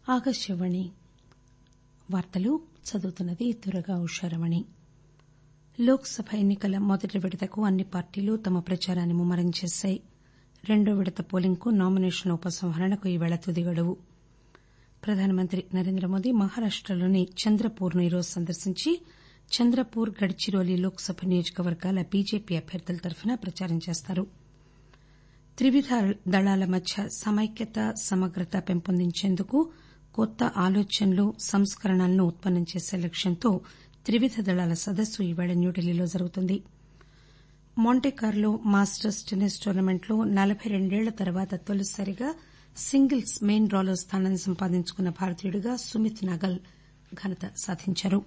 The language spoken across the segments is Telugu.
ఆకాశవాణి వార్తలు చదువుతున్నది దుర్గా ఉషారమణి లోక్ సభ ఎన్ని కల మొదటి విడతకు అన్ని పార్టీలు తమ ప్రచారాన్ని ముమ్మరం చేశాయి రెండో విడత పోలింగ్ కు నామినేషన్ల ఉపసంహరణకు ఈరోజు తుది గడువు ప్రధానమంత్రి నరేంద్రమోదీ మహారాష్టలోని చంద్రపూర్ ను ఈరోజు సందర్శించి చంద్రపూర్ గడ్చిరోలి లోక్ సభ నియోజకవర్గాల బీజేపీ అభ్యర్థుల తరఫున ప్రచారం చేస్తారు త్రివిధ దళాల మధ్య సమైక్యత సమగ్రత పెంపొందించేందుకు కొత్త ఆలోచనలు సంస్కరణలను ఉత్పన్నం చేసే లక్ష్యంతో త్రివిధ దళాల సదస్సు ఈరోజు న్యూఢిల్లీలో జరుగుతుంది మోంటెకార్లో మాస్టర్స్ టెన్నిస్ టోర్నమెంట్లో నలబై రెండేళ్ల తర్వాత తొలిసారిగా సింగిల్స్ మెయిన్ డ్రాలో స్థానం సంపాదించుకున్న భారతీయుడిగా సుమిత్ నాగల్ ఘనత సాధించారు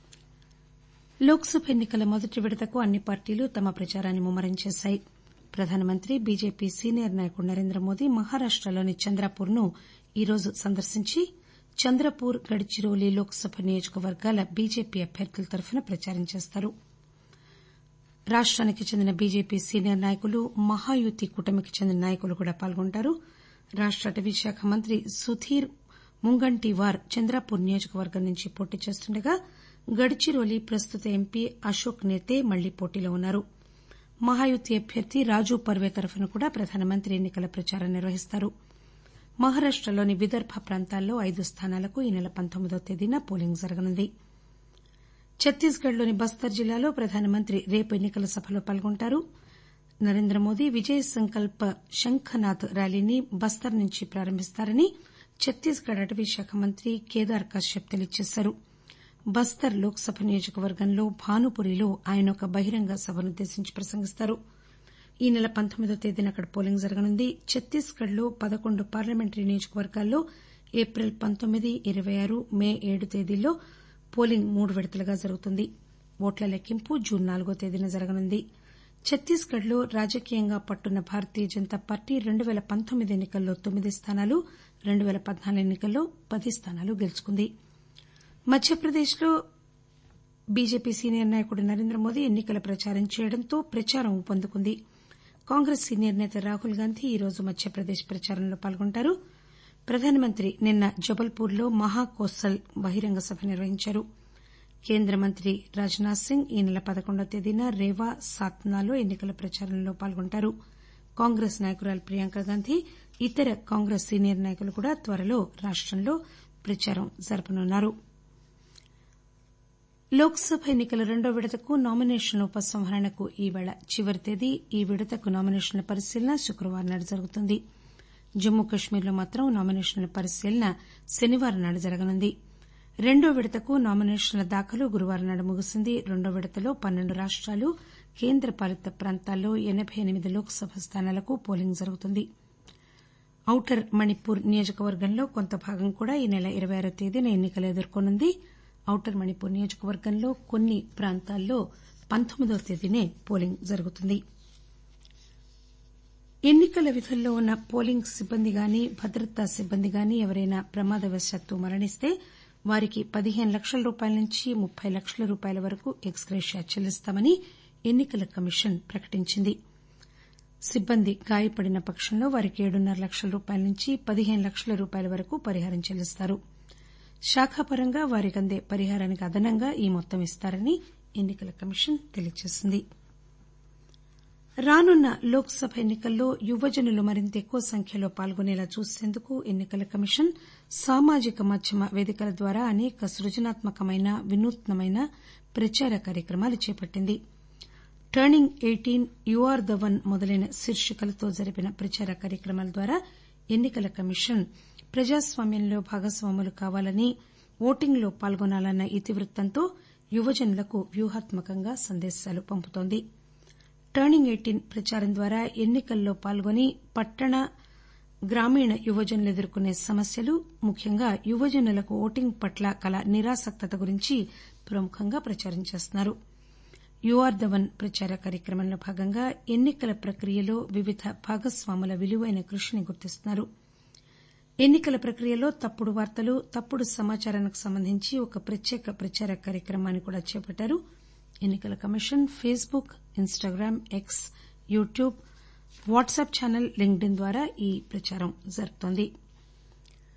లోక్ సభ ఎన్ని కల మొదటి విడతకు అన్ని పార్టీలు తమ ప్రచారాన్ని ముమ్మరం చేశాయి ప్రధానమంత్రి బీజేపీ సీనియర్ నాయకుడు నరేంద్రమోదీ మహారాష్టలోని చంద్రపూర్ ను ఈరోజు సందర్శించి చంద్రపూర్ గడ్చిరోలి లోక్ సభ నియోజకవర్గాల బీజేపీ అభ్యర్థుల తరఫున ప్రచారం చేస్తారు రాష్టానికి చెందిన బీజేపీ సీనియర్ నాయకులు మహాయుతి కూటమికి చెందిన నాయకులు కూడా పాల్గొంటారు రాష్ట అటవీశాఖ మంత్రి సుధీర్ ముంగంటీవార్ చంద్రపూర్ నియోజకవర్గం నుంచి పోటీ చేస్తుండగా గడ్చిరోలి ప్రస్తుత ఎంపీ అశోక్ నేతే మళ్లీ పోటీలో ఉన్నారు మహాయుతి అభ్యర్థి రాజూ పర్వే తరఫున కూడా ప్రధానమంత్రి ఎన్ని కల ప్రచారం నిర్వహిస్తారు మహారాష్టలోని విదర్భ ప్రాంతాల్లో ఐదు స్థానాలకు ఈ నెల పంతొమ్మిదవ తేదీన పోలింగ్ జరగనుంది ఛత్తీస్ గఢ్ లోని బస్తర్ జిల్లాలో ప్రధానమంత్రి రేపు ఎన్ని కల సభలో పాల్గొంటారు నరేంద్రమోదీ విజయ్ సంకల్ప్ శంఖనాద్ ర్యాలీని బస్తర్ నుంచి ప్రారంభిస్తారని ఛత్తీస్ గఢ్ అటవీశాఖ మంత్రి కేదార్ కశ్యప్ తెలియజేశారు బస్తర్ లోక్ సభ నియోజకవర్గంలో భానుపురిలో ఆయన ఒక బహిరంగ సభనుద్దేశించి ప్రసంగిస్తారు ఈ నెల పంతొమ్మిదవ తేదీన అక్కడ పోలింగ్ జరగనుంది ఛత్తీస్ గఢ్ లో పదకొండు పార్లమెంటరీ నియోజకవర్గాల్లో ఏప్రిల్ పంతొమ్మిది ఇరవై ఆరు మే ఏడు తేదీల్లో పోలింగ్ మూడు విడతలుగా జరుగుతుంది ఓట్ల లెక్కింపు జూన్ నాలుగో తేదీన జరగనుంది ఛత్తీస్ గఢ్ లో రాజకీయంగా పట్టున్న భారతీయ జనతా పార్టీ రెండు పేల పంతొమ్మిది ఎన్ని కల్లో తొమ్మిది స్థానాలు రెండు పేల పద్నాలుగు ఎన్ని కల్లో పది స్థానాలు గెలుచుకుంది మధ్యప్రదేశ్ లో బీజేపీ సీనియర్ నాయకుడు నరేంద్రమోదీ ఎన్ని కల ప్రచారం చేయడంతో ప్రచారం ఊపందుకుంది కాంగ్రెస్ సీనియర్ నేత రాహుల్ గాంధీ ఈరోజు మధ్యప్రదేశ్ ప్రచారంలో పాల్గొంటారు ప్రధానమంత్రి నిన్న జబల్పూర్ లో మహాకోసల్ బహిరంగ సభ నిర్వహించారు కేంద్ర మంత్రి రాజ్ నాథ్ సింగ్ ఈ నెల పదకొండవ తేదీన రేవా సాత్నాలో ఎన్ని కల ప్రచారంలో పాల్గొంటారు కాంగ్రెస్ నాయకురాలు ప్రియాంక గాంధీ ఇతర కాంగ్రెస్ సీనియర్ నాయకులు కూడా త్వరలో రాష్టంలో ప్రచారం జరపనున్నారు లోక్ సభ ఎన్ని కల రెండో విడతకు నామినేషన్ల ఉపసంహరణకు ఈవేళ చివరి తేదీ ఈ విడతకు నామినేషన్ల పరిశీలన శుక్రవారం నాడు జరుగుతుంది జమ్మూ కశ్మీర్లో మాత్రం నామినేషన్ల పరిశీలన శనివారం నాడు జరగనుంది రెండో విడతకు నామినేషన్ల దాఖలు గురువారం నాడు ముగిసింది రెండో విడతలో పన్నెండు రాష్టాలు కేంద్ర పాలిత ప్రాంతాల్లో ఎనబై ఎనిమిది లోక్ సభ స్థానాలకు పోలింగ్ జరుగుతుంది ఔటర్ మణిపూర్ నియోజకవర్గంలో కొంత భాగం కూడా ఈ నెల ఇరవై ఆరో తేదీన ఎన్ని కలు ఎదుర్కొనుంది ఔటర్ మణిపూర్ నియోజకవర్గంలో కొన్ని ప్రాంతాల్లో పంతొమ్మిదవ తేదీనే పోలింగ్ జరుగుతుంది ఎన్ని కల విధుల్లో ఉన్న పోలింగ్ సిబ్బంది గాని భద్రతా సిబ్బంది గాని ఎవరైనా ప్రమాదవశాత్తు మరణిస్తే వారికి పదిహేను లక్షల రూపాయల నుంచి ముప్పై లక్షల రూపాయల వరకు ఎక్స్ గ్రేషియా చెల్లిస్తామని ఎన్ని కల కమిషన్ ప్రకటించింది సిబ్బంది గాయపడిన పక్షంలో వారికి ఏడున్నర లక్షల రూపాయల నుంచి పదిహేను లక్షల రూపాయల వరకు పరిహారం చెల్లిస్తారు శాఖాపరంగా వారికి అందే పరిహారానికి అదనంగా ఈ మొత్తం ఇస్తారని ఎన్ని కల కమిషన్ తెలియజేసింది రానున్న లోక్ సభ ఎన్ని కల్లో యువజనులు మరింత ఎక్కువ సంఖ్యలో పాల్గొనేలా చూసేందుకు ఎన్ని కల కమిషన్ సామాజిక మాధ్యమ వేదికల ద్వారా అనేక సృజనాత్మకమైన వినూత్నమైన ప్రచార కార్యక్రమాలు చేపట్టింది turning eighteen you are the one మొదలైన శీర్షికలతో జరిపిన ప్రచార కార్యక్రమాల ద్వారా ఎన్ని కల కమిషన్ ప్రజాస్వామ్యంలో భాగస్వాములు కావాలని ఓటింగ్లో పాల్గొనాలన్న ఇతివృత్తంతో యువజనులకు వ్యూహాత్మకంగా సందేశాలు పంపుతోంది టర్నింగ్ ఎయిటీన్ ప్రచారం ద్వారా ఎన్ని కల్లో పాల్గొని పట్టణ గ్రామీణ యువజనులు ఎదుర్కొనే సమస్యలు ముఖ్యంగా యువజనులకు ఓటింగ్ పట్ల కల నిరాసక్తత గురించి ప్రముఖంగా ప్రచారం చేస్తున్నారు యు ఆర్ ద వన్ ప్రచార కార్యక్రమంలో భాగంగా ఎన్ని కల ప్రక్రియలో వివిధ భాగస్వాముల విలువైన కృషిని గుర్తిస్తున్నారు ఎన్ని కల ప్రక్రియలో తప్పుడు వార్తలు తప్పుడు సమాచారానికి సంబంధించి ఒక ప్రత్యేక ప్రచార కార్యక్రమాన్ని కూడా చేపట్టారు ఎన్ని కల commission Facebook Instagram X YouTube WhatsApp channel LinkedIn ద్వారా ఈ ప్రచారం జరుపుతోంది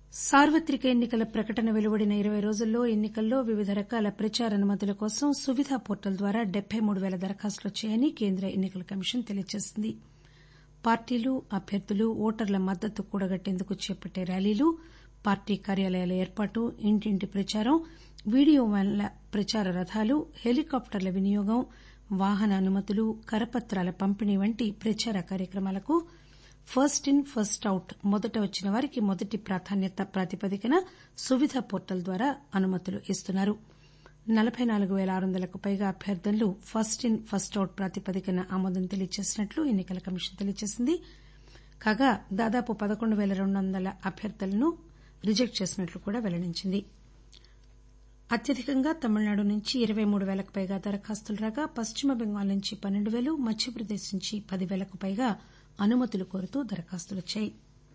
సార్వత్రిక ఎన్నికల ప్రకటన వెలువడిన ఇరవై రోజుల్లో ఎన్నికల్లో వివిధ రకాల ప్రచార అనుమతుల కోసం సువిధ పోర్టల్ ద్వారా డెబ్బై మూడు పేల దరఖాస్తులు వచ్చాయని కేంద్ర ఎన్నికల కమిషన్ తెలియజేసింది పార్టీలు అభ్యర్థులు ఓటర్ల మద్దతు కూడగట్టేందుకు చేపట్టే ర్యాలీలు పార్టీ కార్యాలయాల ఏర్పాటు ఇంటింటి ప్రచారం వీడియో వ్యాన్ల ప్రచార రథాలు హెలికాప్టర్ల వినియోగం వాహన అనుమతులు కరపత్రాల పంపిణీ వంటి ప్రచార కార్యక్రమాలకు ఫస్ట్ ఇన్ ఫస్ట్ అవుట్ మొదట వచ్చిన వారికి మొదటి ప్రాధాన్యత ప్రాతిపదికన సువిధ పోర్టల్ ద్వారా అనుమతులు ఇస్తున్నారు నలబై నాలుగు పేల ఆరు వందలకు పైగా అభ్యర్థనలు ఫస్ట్ ఇన్ ఫస్ట్ అవుట్ ప్రాతిపదికన ఆమోదం తెలియజేసినట్లు ఎన్నికల కమిషన్ తెలియజేసింది కాగా దాదాపు పదకొండు పేల రెండు వందల అభ్యర్థనలను రిజెక్ట్ చేసినట్లు కూడా వెల్లడించింది అత్యధికంగా తమిళనాడు నుంచి ఇరవై మూడు పేలకు పైగా దరఖాస్తులు రాగా పశ్చిమ బెంగాల్ నుంచి పన్నెండు పేలు మధ్యప్రదేశ్ నుంచి పది పేలకు పైగా అనుమతులు కోరుతూ దరఖాస్తులొచ్చాయి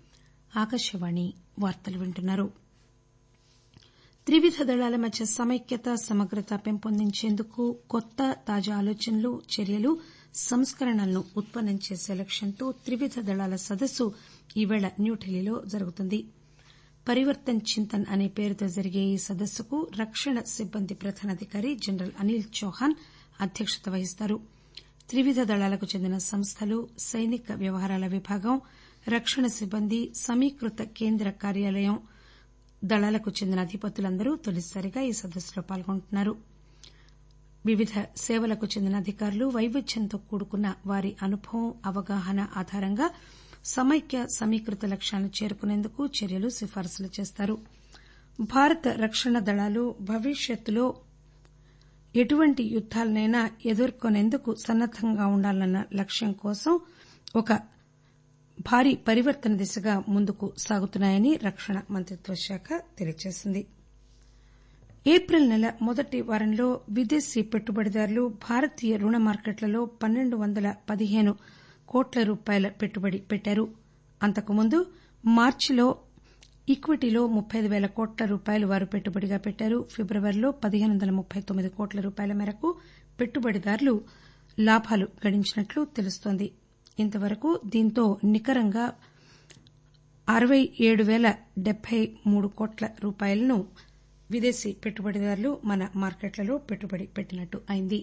త్రివిధ దళాల మధ్య సమైక్యత సమగ్రత పెంపొందించేందుకు కొత్త తాజా ఆలోచనలు చర్యలు సంస్కరణలను ఉత్పన్నం చేసే లక్ష్యంతో త్రివిధ దళాల సదస్సు ఈరోజు న్యూఢిల్లీలో జరుగుతుంది పరివర్తన్ చింతన్ అనే పేరుతో జరిగే ఈ సదస్సుకు రక్షణ సిబ్బంది ప్రధానాధికారి జనరల్ అనిల్ చౌహాన్ అధ్యక్షత వహిస్తారు త్రివిధ దళాలకు చెందిన సంస్థలు సైనిక వ్యవహారాల విభాగం రక్షణ సిబ్బంది సమీకృత కేంద్ర కార్యాలయం దళాలకు చెందిన అధిపతులందరూ తొలిసారిగా ఈ సదస్సులో పాల్గొంటున్నారు వివిధ సేవలకు చెందిన అధికారులు వైవిధ్యంతో కూడుకున్న వారి అనుభవం అవగాహన ఆధారంగా సమైక్య సమీకృత లక్ష్యాలను చేరుకునేందుకు చర్యలు సిఫారసులు చేస్తారు భారత రక్షణ దళాలు భవిష్యత్తులో ఎటువంటి యుద్దాలనైనా ఎదుర్కొనేందుకు సన్నద్దంగా ఉండాలన్న లక్ష్యం కోసం ఒక భారీ పరివర్తన దిశగా ముందుకు సాగుతున్నాయని రక్షణ మంత్రిత్వ శాఖ తెలియజేసింది ఏప్రిల్ నెల మొదటి వారంలో విదేశీ పెట్టుబడిదారులు భారతీయ రుణ మార్కెట్లలో పన్నెండు వందల పదిహేను కోట్ల రూపాయల పెట్టుబడి పెట్టారు అంతకుముందు మార్చిలో ఈక్విటీలో ముప్పై అయిదు పేల కోట్ల రూపాయలు వారు పెట్టుబడిగా పెట్టారు ఫిబ్రవరిలో పదిహేను వందల ముప్పై తొమ్మిది కోట్ల రూపాయల మేరకు పెట్టుబడిదారులు లాభాలు గడించినట్లు తెలుస్తోంది ఇంతవరకు దీంతో నికరంగా అరవై ఏడు పేల డెబ్బై మూడు కోట్ల రూపాయలను విదేశీ పెట్టుబడిదారులు మన మార్కెట్లలో పెట్టుబడి పెట్టినట్లు అయింది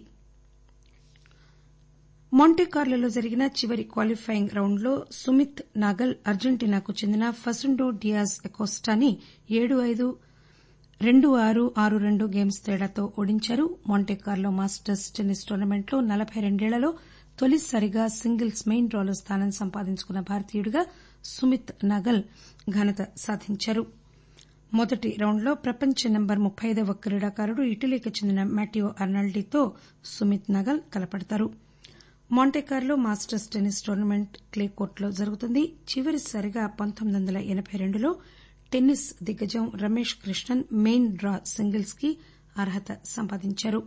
మోంటేకార్లోలో జరిగిన చివరి క్వాలిఫైయింగ్ రౌండ్లో సుమిత్ నాగల్ అర్జెంటీనాకు చెందిన ఫసుండో డియాజ్ అకోస్టాని ఏడు ఐదు రెండు ఆరు ఆరు రెండు గేమ్స్ తేడాతో ఓడించారు మోంటేకార్లో మాస్టర్స్ టెన్నిస్ టోర్నమెంట్లో నలబై రెండేళ్లలో తొలిసారిగా సింగిల్స్ మెయిన్ డ్రాలో స్థానం సంపాదించుకున్న భారతీయుడిగా సుమిత్ నాగల్ ఘనత సాధించారు మొదటి రౌండ్లో ప్రపంచ నెంబర్ ముప్పై అయిదవ క్రీడాకారుడు ఇటలీకి చెందిన మాటియో అర్నాల్డీతో సుమిత్ నాగల్ తలపడతారు Monte Carlo masters tennis tournament clay కోర్టులో జరుగుతుంది చివరిసారిగా పంతొమ్మిది వందల ఎనబై రెండులో టెన్నిస్ దిగ్గజం Ramesh Krishnan main draw singles కి అర్హత సంపాదించారు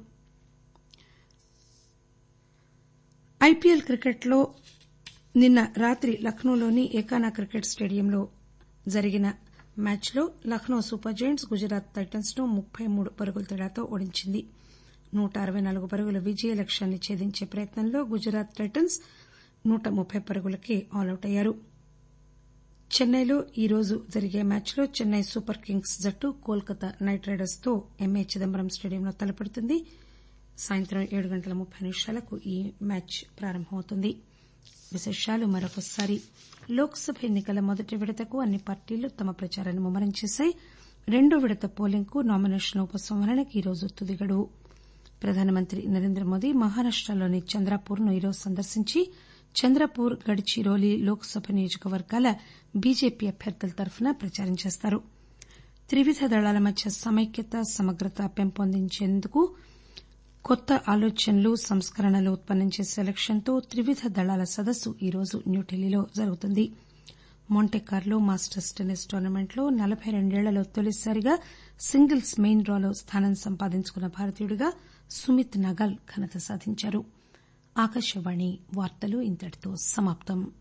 ఐపీఎల్ క్రికెట్లో నిన్న రాత్రి లక్నోలోని ఏకానా క్రికెట్ స్టేడియంలో జరిగిన మ్యాచ్లో Lucknow super giants Gujarat titans ను ముప్పై మూడు పరుగుల తేడాతో ఓడించింది నూట అరవై నాలుగు పరుగుల విజయ లక్ష్యాన్ని ఛేదించే ప్రయత్నంలో గుజరాత్ టైటన్స్ నూట ముప్పై పరుగులకే ఆలౌట్ అయ్యారు చెన్నైలో ఈరోజు జరిగే మ్యాచ్లో చెన్నై సూపర్ కింగ్స్ జట్టు కోల్కతా నైట్ రైడర్స్ తో ఎంఏ చిదంబరం స్టేడియంలో తలపడుతుంది సాయంత్రం ఏడు గంటల ముప్పై నిమిషాలకు ఈ మ్యాచ్ ప్రారంభమవుతుంది విశేషాలు మరొకసారి లోక్ సభ ఎన్నికల మొదటి విడతకు అన్ని పార్టీలు తమ ప్రచారాన్ని ముమ్మరం చేశాయి రెండో విడత పోలింగ్ కు నామినేషన్ల ఉపసంహరణకు ఈరోజు తుది గడువు ప్రధానమంత్రి నరేంద్ర మోదీ మహారాష్టలోని చంద్రాపూర్ ను ఈరోజు సందర్శించి చంద్రపూర్ గడ్చిరోలి లోక్ సభ నియోజకవర్గాల బీజేపీ అభ్యర్థుల తరఫున ప్రచారం చేస్తారు త్రివిధ దళాల మధ్య సమైక్యత సమగ్రత పెంపొందించేందుకు కొత్త ఆలోచనలు సంస్కరణలు ఉత్పన్నం చేసే లక్ష్యంతో త్రివిధ దళాల సదస్సు ఈరోజు న్యూఢిల్లీలో జరుగుతుంది మోంటేకార్లో మాస్టర్స్ టెన్నిస్ టోర్నమెంట్లో నలబై రెండేళ్లలో తొలిసారిగా సింగిల్స్ మెయిన్ డ్రాలో స్థానం సంపాదించుకున్న భారతీయుడిగా సుమిత్ నాగల్ ఘనత సాధించారు ఆకాశవాణి వార్తలు ఇంతటితో సమాప్తం